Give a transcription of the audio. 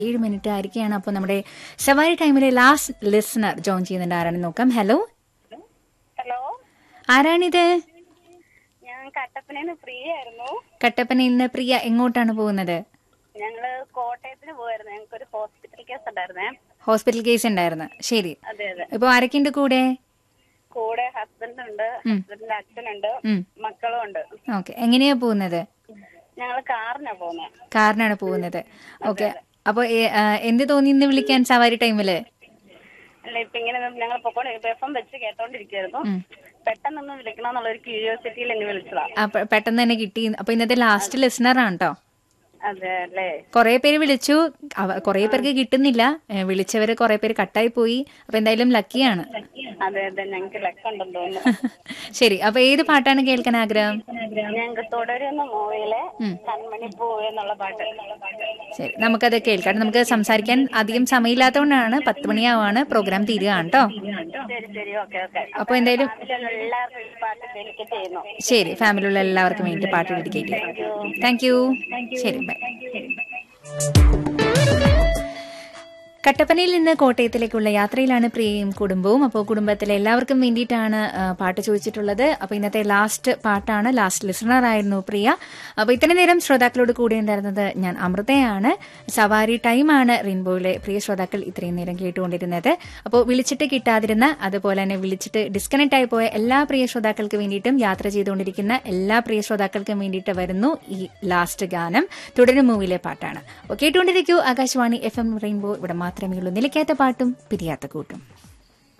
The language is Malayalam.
ഏഴ് മിനിറ്റ് ആയിരിക്കുകയാണ് അപ്പോൾ നമ്മുടെ സവാരി ടൈമിലെ ലാസ്റ്റ് ലിസണർ ജോയിൻ ചെയ്യുന്നുണ്ട് ആരാണെന്ന് നോക്കാം ഹലോ ഹലോ ആരാണിത് ഞാൻ കട്ടപ്പനയിൽ ഫ്രീ ആയിരുന്നു കട്ടപ്പന ഇന്ന് പ്രിയ എങ്ങോട്ടാണ് പോകുന്നത് ഞങ്ങള് കോട്ടയത്തിന് പോവായിരുന്നു ഞങ്ങൾക്ക് ഒരു ഹോസ്പിറ്റൽ കേസ് ഉണ്ടായിരുന്നേ ഹോസ്പിറ്റൽ കേസ് ഉണ്ടായിരുന്നു ശരി അതെ അതെ ഇപ്പോൾ ആരൊക്കെയുണ്ട് കൂടെ കൂടെ ഹസ്ബൻഡ് ഉണ്ട് ഹസ്ബൻഡിന്റെ അച്ഛനുണ്ട് ഉം. മക്കളും ഉണ്ട് ഓക്കെ എങ്ങനെയാ പോകുന്നത് ഞങ്ങള് കാറിനാ പോകുന്നത് കാറിനാണ് പോകുന്നത് ഓക്കെ അപ്പോൾ എന്ത് തോന്നി ഇന്ന് വിളിക്കാൻ സവാരി ടൈമില് അല്ല ഇപ്പൊ ഇങ്ങനെ ഞങ്ങൾ പൊക്കോണ്ട് എഫ് എം വെച്ച് കേട്ടോണ്ടിരിക്കായിരുന്നു പെട്ടെന്നൊന്ന് വിളിക്കണമെന്നുള്ള ഒരു ക്യൂരിയോസിറ്റിയിൽ എന്നെ വിളിച്ചതാ ആ, പെ- പെട്ടെന്ന് തന്നെ കിട്ടി അപ്പോൾ ഇന്നത്തെ ലാസ്റ്റ് ലിസണർ ആണ് കേട്ടോ അതെ അല്ലേ കുറേ പേര് വിളിച്ചു അവ- കുറേ പേർക്ക് കിട്ടുന്നില്ല ഏ, വിളിച്ചവര് കുറേ പേര് കട്ടായി പോയി അപ്പൊ എന്തായാലും ലക്കിയാണ് അതെ അതെ ഞങ്ങൾക്ക് ലക്കുണ്ടെന്ന് തോന്നുന്നു ശരി അപ്പൊ ഏത് പാട്ടാണ് കേൾക്കാൻ ആഗ്രഹം ഞങ്ങൾക്ക് തുടരുന്ന മൂവിയിലെ കൺമണി പൂവ് എന്നുള്ള പാട്ട് ശരി നമുക്കത് കേൾക്കാം നമുക്ക് സംസാരിക്കാൻ അധികം സമയമില്ലാത്തതുകൊണ്ടാണ് പത്ത് മണിയാവാണ് പ്രോഗ്രാം തീരുകയാണ് കേട്ടോ ശരി ശരി ഓക്കെ ഓക്കെ അപ്പൊ എന്തായാലും എല്ലാവർക്കും ഈ പാട്ട് ഡെലിക്കറ്റ് ചെയ്യുന്നു ശരി ഫാമിലിയുള്ള എല്ലാവർക്കും വേണ്ടി പാട്ട് ഡെഡിക്കേറ്റ് ചെയ്യാം താങ്ക് യു ശരി ബൈ കട്ടപ്പനയിൽ നിന്ന് കോട്ടയത്തിലേക്കുള്ള യാത്രയിലാണ് പ്രിയയും കുടുംബവും അപ്പോൾ കുടുംബത്തിലെ എല്ലാവർക്കും വേണ്ടിയിട്ടാണ് ആ, പാട്ട് ചോദിച്ചിട്ടുള്ളത് അപ്പോൾ ഇന്നത്തെ ലാസ്റ്റ് പാട്ടാണ് ലാസ്റ്റ് ലിസണർ ആയിരുന്നു പ്രിയ അപ്പോൾ ഇത്രയും നേരം ശ്രോതാക്കളോട് കൂടെ ഉണ്ടായിരുന്നത് ഞാൻ അമൃതയാണ് സവാരി ടൈമാണ് റെയിൻബോയിലെ പ്രിയ ശ്രോതാക്കൾ ഇത്രയും നേരം കേട്ടുകൊണ്ടിരുന്നത് അപ്പോൾ വിളിച്ചിട്ട് കിട്ടാതിരുന്ന അതുപോലെ തന്നെ വിളിച്ചിട്ട് ഡിസ്കണക്ട് ആയി പോയ എല്ലാ പ്രിയ ശ്രോതാക്കൾക്ക് വേണ്ടിയിട്ടും യാത്ര ചെയ്തുകൊണ്ടിരിക്കുന്ന എല്ലാ പ്രിയ ശ്രോതാക്കൾക്കും വേണ്ടിയിട്ട് വരുന്നു ഈ ലാസ്റ്റ് ഗാനം തുടരും മൂവിയിലെ പാട്ടാണ് അപ്പോൾ കേട്ടുകൊണ്ടിരിക്കൂ ആകാശവാണി എഫ് എം റെയിൻബോ ഇവിടെ മാത്രമേ ഉള്ളൂ നിലയ്ക്കാത്ത പാട്ടും പിരിയാത്ത കൂട്ടും